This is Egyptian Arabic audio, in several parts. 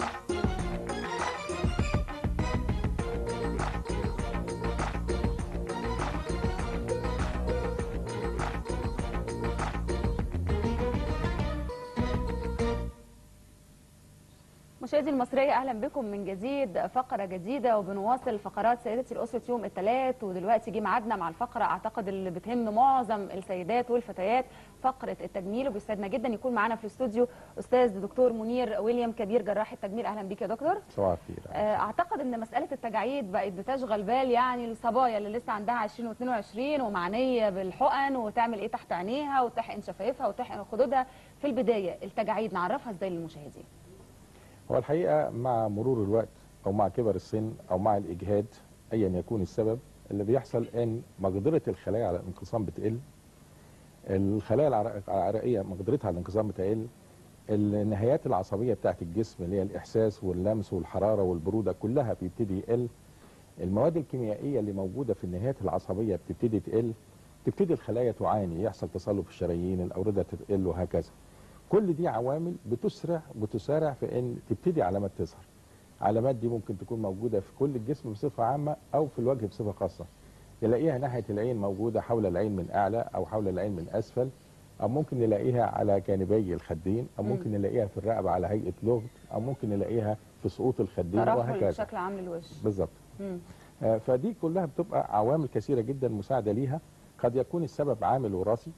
مشاهدي المصرية أهلا بكم من جديد فقرة جديدة وبنواصل فقرات سيدتي الأسرة يوم الثلاث ودلوقتي جه ميعادنا مع الفقرة أعتقد اللي بتهم معظم السيدات والفتيات فقرة التجميل وبيسعدنا جدا يكون معانا في الاستوديو أستاذ دكتور منير ويليام كبير جراح التجميل أهلا بيك يا دكتور صباح الخير آه، أعتقد إن مسألة التجاعيد بقت بتشغل بال يعني الصبايا اللي لسه عندها 20 و22 ومعنية بالحقن وتعمل إيه تحت عينيها وتحقن شفايفها وتحقن خدودها في البداية التجاعيد نعرفها إزاي للمشاهدين هو الحقيقه مع مرور الوقت او مع كبر السن او مع الاجهاد ايا يكون السبب اللي بيحصل ان مقدره الخلايا على الانقسام بتقل الخلايا العرق- العرقيه مقدرتها على الانقسام بتقل النهايات العصبيه بتاعت الجسم اللي هي الاحساس واللمس والحراره والبروده كلها بيبتدي يقل المواد الكيميائيه اللي موجوده في النهايات العصبيه بتبتدي تقل تبتدي الخلايا تعاني يحصل تصلب في الشرايين الاورده تقل وهكذا كل دي عوامل بتسرع بتسارع في ان تبتدي علامات تظهر علامات دي ممكن تكون موجوده في كل الجسم بصفه عامه او في الوجه بصفه خاصه نلاقيها ناحيه العين موجوده حول العين من اعلى او حول العين من اسفل او ممكن نلاقيها على جانبي الخدين او ممكن نلاقيها في الرقبه على هيئه لغد او ممكن نلاقيها في سقوط الخدين ترهل وهكذا بشكل عام للوش بالظبط مم. آه، فدي كلها بتبقى عوامل كثيره جدا مساعده ليها قد يكون السبب عامل وراثي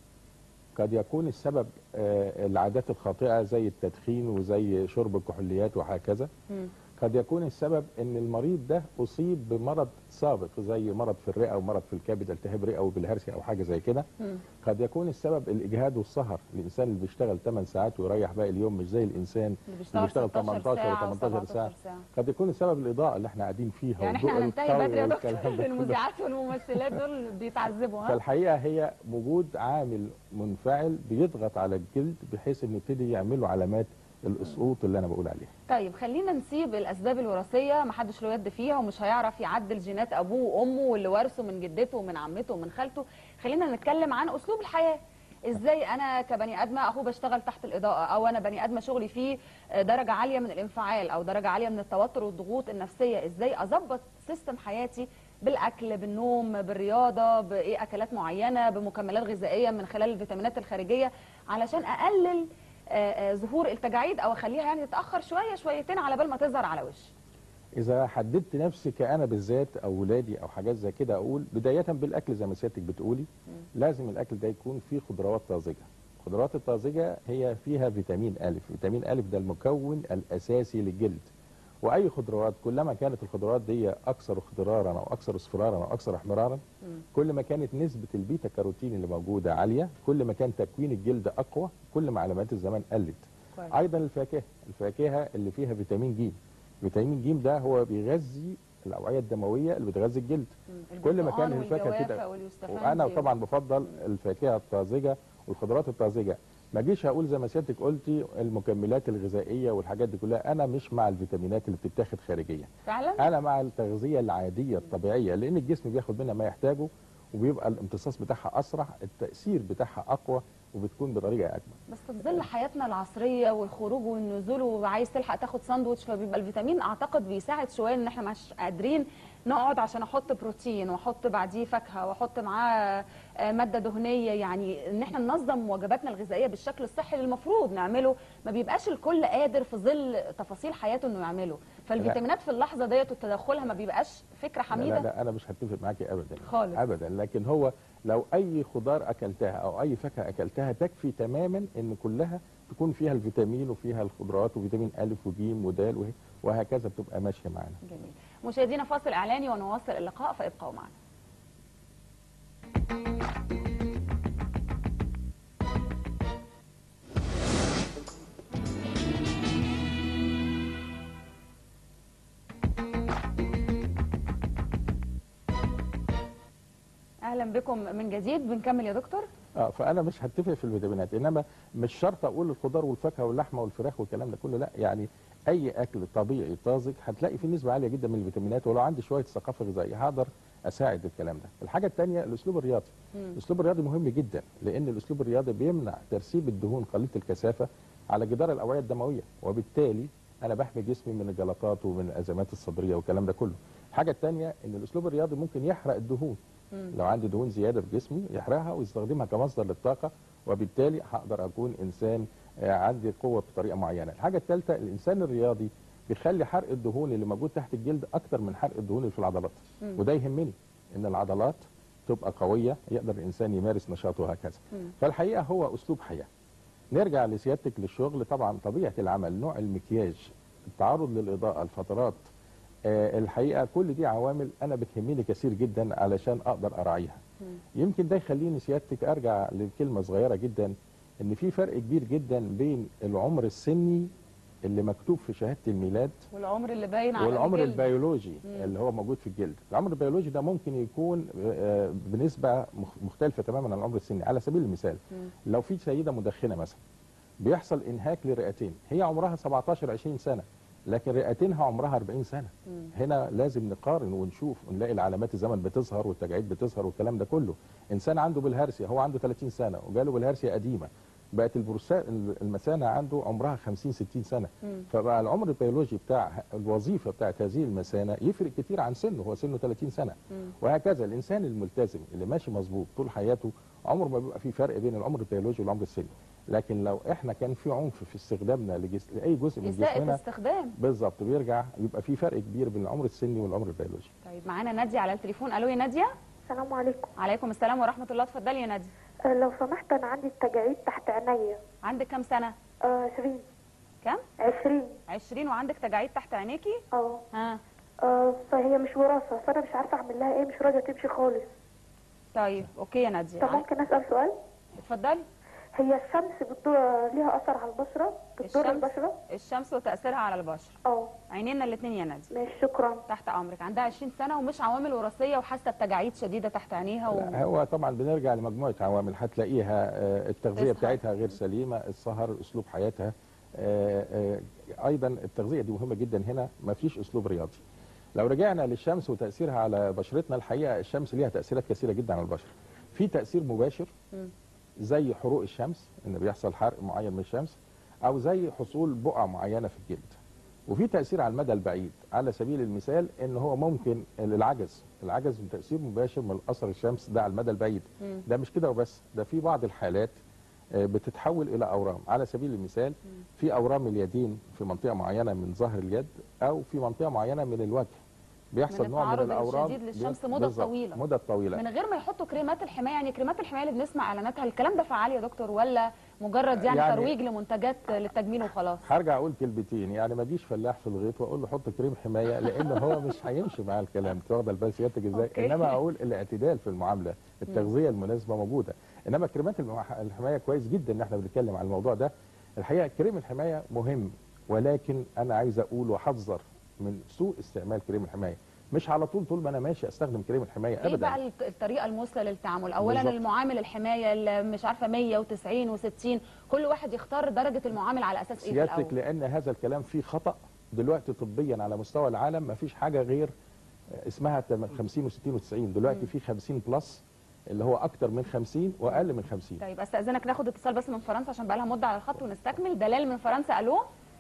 قد يكون السبب آه، العادات الخاطئه زي التدخين وزي شرب الكحوليات وهكذا مم. قد يكون السبب ان المريض ده اصيب بمرض سابق زي مرض في الرئه ومرض في الكبد التهاب رئوي بالهرسي او حاجه زي كده مم. قد يكون السبب الاجهاد والسهر الانسان اللي بيشتغل 8 ساعات ويريح باقي اليوم مش زي الانسان اللي اللي بيشتغل بيشتغل 16 18 ساعة و 18 ساعه و17 ساعة قد يكون السبب الاضاءه اللي احنا قاعدين فيها يعني احنا والضوء هننتهي القوي بدري يا والكلام دكتور ده كله. المذيعات والممثلات دول بيتعذبوا ها فالحقيقه هي وجود عامل منفعل بيضغط على الجلد بحيث انه يبتدي يعملوا علامات الاسقوط اللي انا بقول عليها طيب خلينا نسيب الاسباب الوراثيه محدش له يد فيها ومش هيعرف يعدل جينات ابوه وامه واللي ورثه من جدته ومن عمته ومن خالته خلينا نتكلم عن اسلوب الحياه ازاي انا كبني ادمه اهو بشتغل تحت الاضاءه او انا بني ادمه شغلي فيه درجه عاليه من الانفعال او درجه عاليه من التوتر والضغوط النفسيه ازاي اظبط سيستم حياتي بالاكل بالنوم بالرياضه بايه اكلات معينه بمكملات غذائيه من خلال الفيتامينات الخارجيه علشان اقلل آه، آه، ظهور التجاعيد او اخليها يعني تتاخر شويه شويتين على بال ما تظهر على وشي اذا حددت نفسي كانا بالذات او ولادي او حاجات زي كده اقول بدايه بالاكل زي ما سيادتك بتقولي لازم الاكل ده يكون فيه خضروات طازجه الخضروات الطازجه هي فيها فيتامين ا فيتامين ا ده المكون الاساسي للجلد واي خضروات كلما كانت الخضروات دي اكثر خضرارا او اكثر اصفرارا او اكثر احمرارا كل ما كانت نسبه البيتا كاروتين اللي موجوده عاليه كل ما كان تكوين الجلد اقوى كل ما علامات الزمان قلت كويس. ايضا الفاكهه الفاكهه اللي فيها فيتامين ج فيتامين ج ده هو بيغذي الاوعيه الدمويه اللي بتغذي الجلد كل ما كان البرتقال الفاكهه والجوافة كده واليوستفندي وانا وال- طبعا بفضل الفاكهه الطازجه والخضروات الطازجه ما اجيش اقول زي ما سيادتك قلتي المكملات الغذائيه والحاجات دي كلها انا مش مع الفيتامينات اللي بتتاخد خارجيا فعلا انا مع التغذيه العاديه الطبيعيه لان الجسم بياخد منها ما يحتاجه وبيبقى الامتصاص بتاعها اسرع التاثير بتاعها اقوى وبتكون بطريقه اجمل بس في ظل حياتنا العصريه والخروج والنزول وعايز تلحق تاخد ساندوتش فبيبقى الفيتامين اعتقد بيساعد شويه ان احنا مش قادرين نقعد عشان احط بروتين واحط بعديه فاكهه واحط معاه آه، ماده دهنيه يعني ان احنا ننظم وجباتنا الغذائيه بالشكل الصحي اللي المفروض نعمله ما بيبقاش الكل قادر في ظل تفاصيل حياته انه يعمله فالفيتامينات في اللحظه ديت وتدخلها ما بيبقاش فكره لا, حميده لا لا انا مش هتفق معاكي ابدا خالص. ابدا لكن هو لو اي خضار اكلتها او اي فاكهه اكلتها تكفي تماما ان كلها تكون فيها الفيتامين وفيها الخضروات وفيتامين ا وج ودال وه- وهكذا بتبقى ماشيه معانا جميل مشاهدينا فاصل اعلاني ونواصل اللقاء فابقوا معنا اهلا بكم من جديد بنكمل يا دكتور اه فانا مش هتفق في الفيتامينات انما مش شرط اقول الخضار والفاكهه واللحمه والفراخ والكلام ده كله لا يعني اي اكل طبيعي طازج هتلاقي فيه نسبه عاليه جدا من الفيتامينات ولو عندي شويه ثقافه غذائيه هقدر اساعد الكلام ده الحاجه الثانيه الاسلوب الرياضي الاسلوب الرياضي مهم جدا لان الاسلوب الرياضي بيمنع ترسيب الدهون قليله الكثافه على جدار الاوعيه الدمويه وبالتالي انا بحمي جسمي من الجلطات ومن الازمات الصدريه والكلام ده كله الحاجه الثانيه ان الاسلوب الرياضي ممكن يحرق الدهون مم. لو عندي دهون زياده في جسمي يحرقها ويستخدمها كمصدر للطاقه وبالتالي هقدر اكون انسان آه، عندي قوه بطريقه معينه الحاجه الثالثه الانسان الرياضي بيخلي حرق الدهون اللي موجود تحت الجلد اكتر من حرق الدهون اللي في العضلات مم. وده يهمني ان العضلات تبقى قويه يقدر الانسان يمارس نشاطه وهكذا مم. فالحقيقه هو اسلوب حياه نرجع لسيادتك للشغل طبعا طبيعه العمل نوع المكياج التعرض للاضاءه الفترات آه، الحقيقه كل دي عوامل انا بتهمني كثير جدا علشان اقدر اراعيها مم. يمكن ده يخليني سيادتك ارجع لكلمه صغيره جدا ان في فرق كبير جدا بين العمر السني اللي مكتوب في شهاده الميلاد والعمر اللي باين على والعمر الجلد. البيولوجي مم. اللي هو موجود في الجلد العمر البيولوجي ده ممكن يكون آه، بنسبه مخ- مختلفه تماما عن العمر السني على سبيل المثال مم. لو في سيده مدخنه مثلا بيحصل انهاك لرئتين هي عمرها 17 20 سنه لكن رئتينها عمرها 40 سنه مم. هنا لازم نقارن ونشوف ونلاقي العلامات الزمن بتظهر والتجاعيد بتظهر والكلام ده كله انسان عنده بالهرسيا هو عنده 30 سنه وجاله بالهرسيا قديمه بقت البروسا المثانه عنده عمرها 50 60 سنه مم. فبقى العمر البيولوجي بتاع الوظيفه بتاعت هذه المثانه يفرق كتير عن سنه هو سنه 30 سنه مم. وهكذا الانسان الملتزم اللي ماشي مظبوط طول حياته عمره ما بيبقى في فرق بين العمر البيولوجي والعمر السني لكن لو احنا كان في عنف في استخدامنا لجس... لاي جزء من اساءة جسمنا استخدام بالظبط بيرجع يبقى في فرق كبير بين العمر السني والعمر البيولوجي طيب معانا ناديه على التليفون الو يا ناديه السلام عليكم عليكم السلام ورحمه الله اتفضلي يا ناديه آه، لو سمحت انا عندي التجاعيد تحت عينيا عندك كام سنه آه، 20 كام 20 20 وعندك تجاعيد تحت عينيكي اه ها آه، فهي مش وراثه فانا مش عارفه اعمل لها ايه مش راضيه تمشي خالص طيب اوكي يا ناديه طب ممكن اسال سؤال اتفضلي هي الشمس بتضر ليها اثر على البشره بتضر الشمس؟ البشره الشمس وتاثيرها على البشره اه عينينا الاثنين يا ناديه ماشي شكرا تحت امرك عندها 20 سنه ومش عوامل وراثيه وحاسه بتجاعيد شديده تحت عينيها و... لا، هو طبعا بنرجع لمجموعه عوامل هتلاقيها آه، التغذيه تسهر. بتاعتها غير سليمه السهر اسلوب حياتها آه، آه، ايضا التغذيه دي مهمه جدا هنا ما فيش اسلوب رياضي لو رجعنا للشمس وتاثيرها على بشرتنا الحقيقه الشمس ليها تاثيرات كثيره جدا على البشره في تاثير مباشر مم. زي حروق الشمس ان بيحصل حرق معين من الشمس او زي حصول بقع معينه في الجلد وفي تاثير على المدى البعيد على سبيل المثال ان هو ممكن العجز العجز من تاثير مباشر من اثر الشمس ده على المدى البعيد مم. ده مش كده وبس ده في بعض الحالات آه، بتتحول الى اورام على سبيل المثال في اورام اليدين في منطقه معينه من ظهر اليد او في منطقه معينه من الوجه بيحصل من نوع من التعرض الاورام الشديد للشمس بي- مدة بالظبط، طويلة. مده طويله من غير ما يحطوا كريمات الحمايه يعني كريمات الحمايه اللي بنسمع اعلاناتها الكلام ده فعال يا دكتور ولا مجرد يعني, يعني- ترويج لمنتجات للتجميل وخلاص هرجع اقول كلمتين يعني ما اجيش فلاح في الغيط واقول له حط كريم حمايه لان هو مش هيمشي مع الكلام أنت واخده البال سيادتك ازاي أوكي. انما اقول الاعتدال في المعامله التغذيه المناسبه موجوده انما كريمات المح- الحمايه كويس جدا ان احنا بنتكلم عن الموضوع ده الحقيقه كريم الحمايه مهم ولكن انا عايز اقول واحذر من سوء استعمال كريم الحمايه مش على طول طول ما انا ماشي استخدم كريم الحمايه ايه ابدا بقى الط- الطريقه المثلى للتعامل اولا بالظبط. المعامل الحمايه اللي مش عارفه 190 و60 كل واحد يختار درجه المعامل على اساس ايه في سيادتك الاول لان هذا الكلام فيه خطا دلوقتي طبيا على مستوى العالم ما فيش حاجه غير اسمها تم- 50 و60 و90 دلوقتي في 50 بلس اللي هو اكتر من 50 واقل من 50 طيب استاذنك ناخد اتصال بس من فرنسا عشان بقى لها مده على الخط ونستكمل دلال من فرنسا الو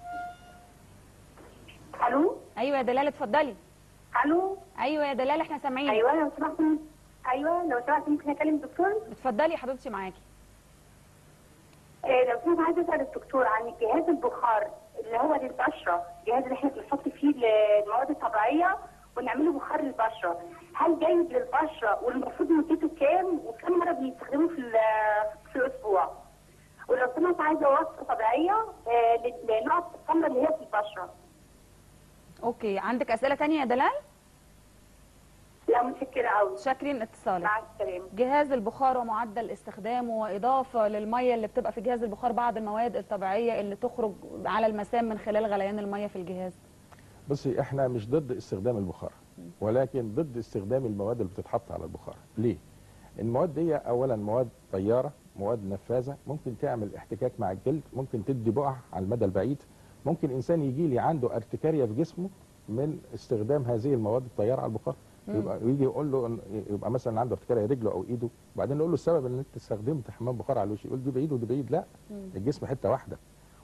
الو ايوه يا دلال اتفضلي الو ايوه يا دلال احنا سامعين ايوه لو سمحت ايوه لو سمحت ممكن اكلم الدكتور اتفضلي يا حبيبتي معاكي إيه لو سمحت عايزه اسال الدكتور عن جهاز البخار اللي هو للبشره الجهاز اللي احنا بنحط فيه المواد الطبيعيه ونعمله بخار للبشره هل جيد للبشره والمفروض مدته كام وكم مره بنستخدمه في ال- في الاسبوع ولو سمحت عايزه وصفه طبيعيه آه، للنقط السمراء اللي هي في البشره اوكي عندك اسئله تانية يا دلال لا متشكره قوي شاكرين اتصالك مع السلامه جهاز البخار ومعدل استخدامه واضافه للميه اللي بتبقى في جهاز البخار بعض المواد الطبيعيه اللي تخرج على المسام من خلال غليان الميه في الجهاز بصي احنا مش ضد استخدام البخار ولكن ضد استخدام المواد اللي بتتحط على البخار ليه المواد دي اولا مواد طياره مواد نفاذه ممكن تعمل احتكاك مع الجلد ممكن تدي بقع على المدى البعيد ممكن انسان يجي لي عنده ارتكاريه في جسمه من استخدام هذه المواد الطياره على البخار يبقى يجي يقول له إن- يبقى مثلا عنده ارتكاريه رجله او ايده وبعدين نقول له السبب ان انت استخدمت حمام بخار على الوش يقول دي بعيد ودي بعيد لا الجسم حته واحده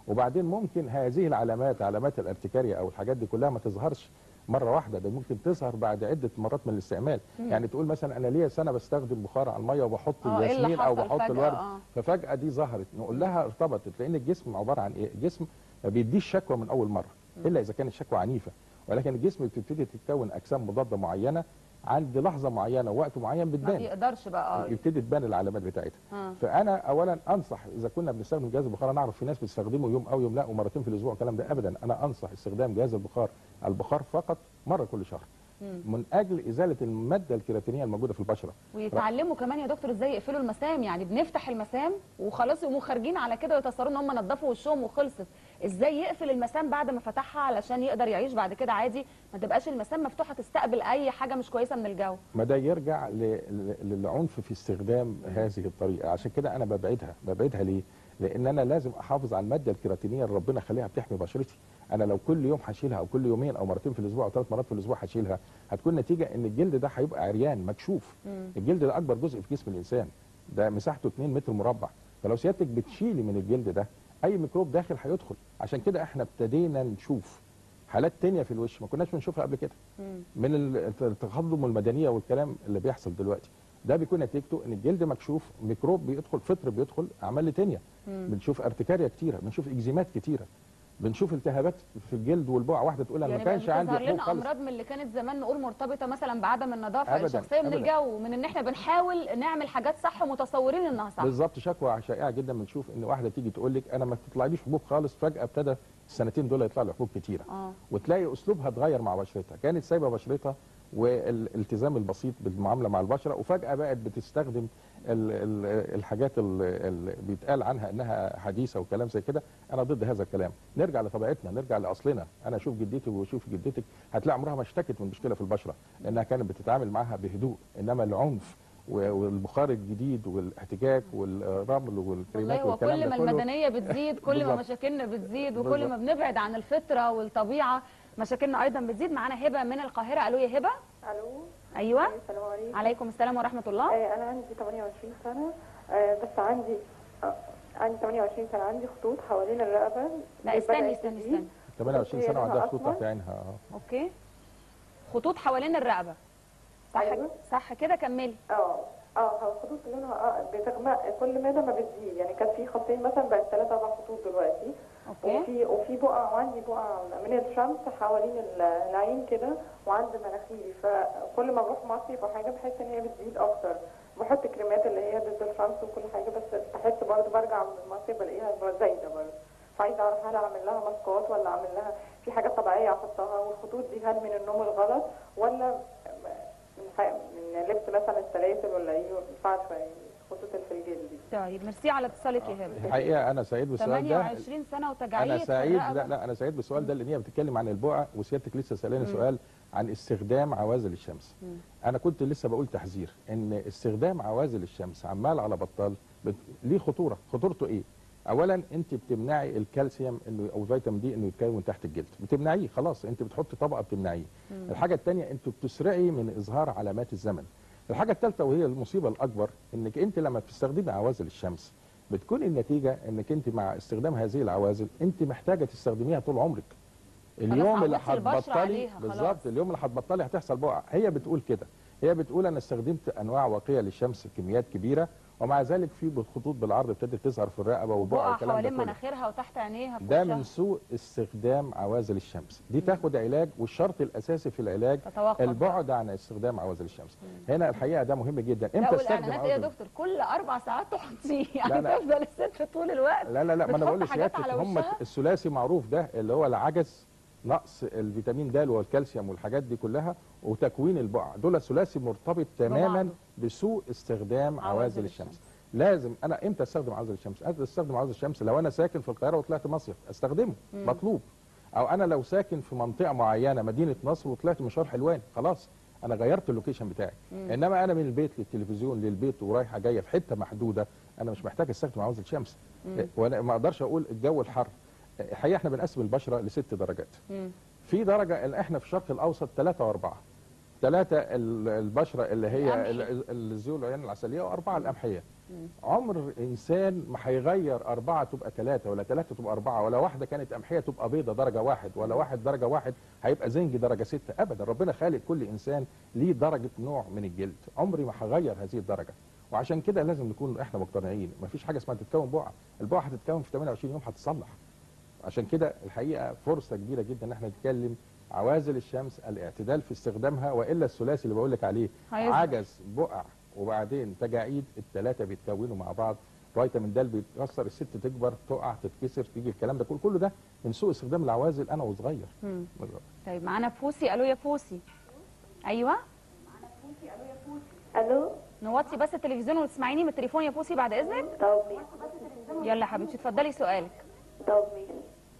وبعدين ممكن هذه العلامات علامات الارتكاريه او الحاجات دي كلها ما تظهرش مره واحده ده ممكن تظهر بعد عده مرات من الاستعمال يعني تقول مثلا انا ليا سنه بستخدم بخار على الميه وبحط آه، إيه اللي الياسمين او حصل بحط فجأة؟ الورد آه. ففجاه دي ظهرت نقول لها ارتبطت لان الجسم عباره عن ايه الجسم ما بيديش شكوى من اول مره الا اذا كانت شكوى عنيفه ولكن الجسم بتبتدي تتكون اجسام مضاده معينه عند لحظه معينه ووقت معين ما بتبان بيقدرش بقى اه يبتدي تبان العلامات بتاعتها آه. فانا اولا انصح اذا كنا بنستخدم جهاز البخار انا اعرف في ناس بتستخدمه يوم او يوم لا ومرتين في الاسبوع الكلام ده ابدا انا انصح استخدام جهاز البخار البخار فقط مره كل شهر من اجل ازاله الماده الكيراتينيه الموجوده في البشره ويتعلموا كمان يا دكتور ازاي يقفلوا المسام يعني بنفتح المسام وخلاص يقوموا خارجين على كده ويتصوروا ان هم نظفوا وشهم وخلصت ازاي يقفل المسام بعد ما فتحها علشان يقدر يعيش بعد كده عادي ما تبقاش المسام مفتوحه تستقبل اي حاجه مش كويسه من الجو ما ده يرجع ل- ل- للعنف في استخدام هذه الطريقه عشان كده انا ببعدها ببعدها ليه لان انا لازم احافظ على الماده الكيراتينيه اللي ربنا خليها بتحمي بشرتي انا لو كل يوم هشيلها او كل يومين او مرتين في الاسبوع او ثلاث مرات في الاسبوع هشيلها هتكون نتيجه ان الجلد ده هيبقى عريان مكشوف الجلد ده اكبر جزء في جسم الانسان ده مساحته 2 متر مربع فلو سيادتك بتشيلي من الجلد ده اي ميكروب داخل هيدخل عشان كده احنا ابتدينا نشوف حالات تانية في الوش ما كناش بنشوفها قبل كده من ال- التقدم والمدنيه والكلام اللي بيحصل دلوقتي ده بيكون نتيجته ان الجلد مكشوف ميكروب بيدخل فطر بيدخل اعمال تانية بنشوف ارتكاريا كتيره بنشوف اكزيمات كتيره بنشوف التهابات في الجلد والبقع واحده تقول انا يعني ما كانش عندي بتظهر حبوب لنا خالص امراض من اللي كانت زمان نقول مرتبطه مثلا بعدم النظافه أبداً، الشخصيه من أبداً. الجو من ان احنا بنحاول نعمل حاجات صح ومتصورين انها صح بالظبط شكوى شائعه جدا بنشوف ان واحده تيجي تقول لك انا ما بتطلعليش حبوب خالص فجاه ابتدى السنتين دول يطلع لي حبوب كتيره اه وتلاقي اسلوبها اتغير مع بشرتها كانت سايبه بشرتها والالتزام البسيط بالمعامله مع البشره وفجاه بقت بتستخدم ال ال الحاجات اللي بيتقال عنها انها حديثه وكلام زي كده انا ضد هذا الكلام نرجع لطبيعتنا نرجع لاصلنا انا اشوف جدتي واشوف جدتك هتلاقي عمرها ما اشتكت من مشكله في البشره لانها كانت بتتعامل معاها بهدوء انما العنف و- والبخار الجديد والاحتكاك والرمل والكريمات والله هو والكلام كل ده ما كله المدنيه بتزيد كل ما بالظبط. مشاكلنا بتزيد وكل ما بالظبط. بنبعد عن الفطره والطبيعه مشاكلنا ايضا بتزيد معانا هبه من القاهره الو يا هبه الو ايوه السلام عليكم عليكم السلام ورحمه الله آه انا عندي 28 سنه آه بس عندي آه عندي 28 سنه عندي خطوط حوالين الرقبه لا استني بدأت استني تزيد. استني 28 سنه وعندها خطوط أصلاً؟ تحت عينها اه اوكي خطوط حوالين الرقبه صح أيوة. صح كده كملي اه اه هو الخطوط لونها اه بتغمق كل مدى ما بتزيد يعني كان في خطين مثلا بقت ثلاثة اربع خطوط دلوقتي اوكي وفي وفي بقع وعندي بقع من الشمس حوالين ال- العين كده وعند مناخيري فكل ما بروح مصيف او حاجه بحس ان هي بتزيد اكتر بحط كريمات اللي هي ضد الشمس وكل حاجه بس بحس برضه برجع من المصيف بلاقيها زايده برضه فعايزه اعرف هل اعمل لها ماسكات ولا اعمل لها في حاجات طبيعيه احطها والخطوط دي هل من النوم الغلط ولا من ح- من لبس مثلا السلاسل ولا ايه ما ينفعش يعني الخطوط اللي في الجلد دي طيب ميرسي على اتصالك يا هبه الحقيقه انا سعيد بالسؤال ده 28 سنه وتجاعيد انا في سعيد الرقبة. لا لا انا سعيد بالسؤال ده لان هي بتتكلم عن البقع وسيادتك لسه سالاني سؤال عن استخدام عوازل الشمس انا كنت لسه بقول تحذير ان استخدام عوازل الشمس عمال على بطال بت... ليه خطوره خطورته ايه اولا انت بتمنعي الكالسيوم انه او فيتامين دي انه يتكون تحت الجلد بتمنعيه خلاص انت بتحطي طبقه بتمنعيه الحاجه الثانيه انت بتسرعي من اظهار علامات الزمن الحاجه الثالثه وهي المصيبه الاكبر انك انت لما بتستخدمي عوازل الشمس بتكون النتيجه انك انت مع استخدام هذه العوازل انت محتاجه تستخدميها طول عمرك اليوم اللي اتعودتي البشرة هتبطلي عليها خلاص. بالظبط اليوم اللي هتبطلي هتحصل بقع هي بتقول كده هي بتقول انا استخدمت انواع واقيه للشمس كميات كبيره ومع ذلك في خطوط بالعرض ابتدت تظهر في الرقبه والبقع بقع والكلام ده حوالين كله مناخيرها وتحت عينيها في ده وشها. من سوء استخدام عوازل الشمس دي تاخد علاج والشرط الاساسي في العلاج تتوقف البعد عن استخدام عوازل الشمس هنا الحقيقه ده مهم جدا لا امتى استخدم والاعلانات ايه يا عوازل دكتور كل اربع ساعات تحطيه يعني لا، لا. تفضل الست طول الوقت لا لا لا ما انا بتحط بقول حاجات لسيادتك على هم وشها؟ الثلاثي معروف ده اللي هو العجز نقص الفيتامين د والكالسيوم والحاجات دي كلها وتكوين البقع دول ثلاثي مرتبط تماما ببعضه. بسوء استخدام عوازل عوازل الشمس. الشمس لازم انا امتى استخدم عوازل الشمس انا استخدم عوازل الشمس لو انا ساكن في القاهره وطلعت مصيف استخدمه مطلوب او انا لو ساكن في منطقه معينه مدينه نصر وطلعت مشوار حلوان خلاص انا غيرت اللوكيشن بتاعي انما انا من البيت للتلفزيون للبيت ورايحه جايه في حته محدوده انا مش محتاج استخدم عوازل شمس وانا ما اقدرش اقول الجو الحر الحقيقه احنا بنقسم البشره لست درجات مم. في درجه اللي احنا في الشرق الاوسط ثلاثه واربعه ثلاثه ال- البشره اللي هي القمحي. ال- ال- الذيول العين العسليه واربعه القمحيه عمر انسان ما هيغير اربعه تبقى ثلاثه ولا ثلاثه تبقى اربعه ولا واحده كانت قمحيه تبقى بيضه درجه واحد ولا واحد درجه واحد هيبقى زنج درجه سته ابدا ربنا خالق كل انسان ليه درجه نوع من الجلد عمري ما هغير هذه الدرجه وعشان كده لازم نكون احنا مقتنعين مفيش حاجه اسمها تتكون بقعه البقعه هتتكون في 28 يوم هتصلح عشان كده الحقيقه فرصه كبيره جدا ان احنا نتكلم عوازل الشمس الاعتدال في استخدامها والا الثلاثي اللي بقول لك عليه هيظهر. عجز بقع وبعدين تجاعيد الثلاثه بيتكونوا مع بعض فيتامين د بيتكسر الست تكبر تقع تتكسر تيجي الكلام ده كله كله ده من سوء استخدام العوازل انا وصغير مم. طيب معانا فوسي الو يا فوسي ايوه الو نوطي بس التلفزيون وتسمعيني من التليفون يا فوسي بعد اذنك طب ماشي يلا يا حبيبتي اتفضلي سؤالك طب ماشي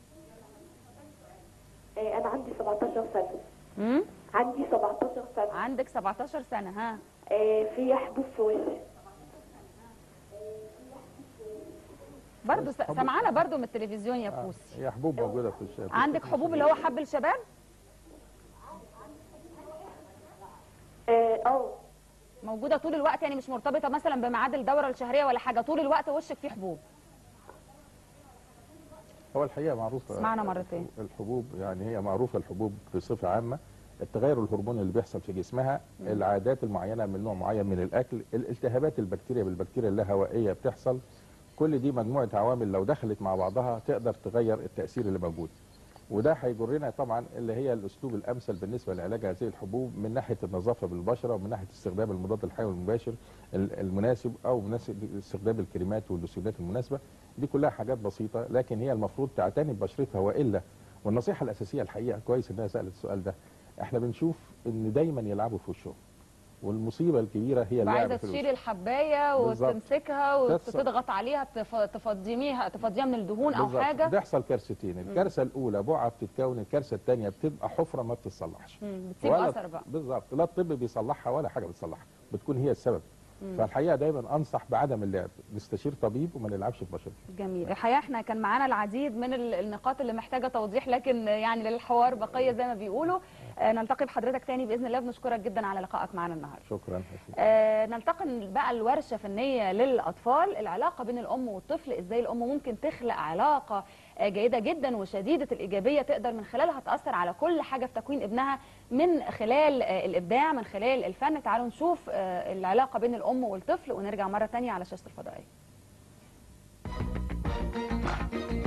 إيه انا عندي 17 سنه امم عندي 17 سنه عندك 17 سنه ها إيه في حبوب في وشي برضه س- سامعانا برضه من التلفزيون يا آه، فوسي هي حبوب موجوده في الشارع عندك حبوب اللي هو حب الشباب إيه اه موجوده طول الوقت يعني مش مرتبطه مثلا بميعاد الدوره الشهريه ولا حاجه طول الوقت وشك فيه حبوب هو الحقيقه معروفه اسمعنا مرتين. الحبوب يعني هي معروفه الحبوب بصفه عامه التغير الهرموني اللي بيحصل في جسمها العادات المعينه من نوع معين من الاكل الالتهابات البكتيريا بالبكتيريا اللاهوائيه بتحصل كل دي مجموعه عوامل لو دخلت مع بعضها تقدر تغير التاثير اللي موجود وده هيجرنا طبعا اللي هي الاسلوب الامثل بالنسبه لعلاج هذه الحبوب من ناحيه النظافه بالبشره ومن ناحيه استخدام المضاد الحيوي المباشر ال- المناسب او مناسب استخدام الكريمات واللوسيونات المناسبه دي كلها حاجات بسيطه لكن هي المفروض تعتني ببشرتها والا والنصيحه الاساسيه الحقيقه كويس انها سالت السؤال ده احنا بنشوف ان دايما يلعبوا في وشهم والمصيبه الكبيره هي اللعب عايزه في الوش تشيل الحبايه بالظبط. وتمسكها تفصل. وتضغط عليها تف- تفضيميها تفضيها من الدهون او بالظبط. حاجه بيحصل كارثتين الكارثه الاولى بقعه بتتكون الكارثه الثانيه بتبقى حفره ما بتتصلحش مم، بتسيب ولا- اثر بقى بالظبط لا الطب بيصلحها ولا حاجه بتصلحها بتكون هي السبب فالحقيقه دايما انصح بعدم اللعب نستشير طبيب وما نلعبش في بشرتنا جميل الحقيقه احنا كان معانا العديد من ال- النقاط اللي محتاجه توضيح لكن يعني للحوار بقيه زي ما بيقولوا آه، نلتقي بحضرتك تاني باذن الله بنشكرك جدا على لقائك معنا النهارده شكرا حسين. آه، نلتقي بقى الورشه فنيه للاطفال العلاقه بين الام والطفل ازاي الام ممكن تخلق علاقه آه، جيده جدا وشديده الايجابيه تقدر من خلالها تاثر على كل حاجه في تكوين ابنها من خلال آه، الابداع من خلال الفن تعالوا نشوف آه، العلاقه بين الام والطفل ونرجع مره تانية على شاشه الفضائيه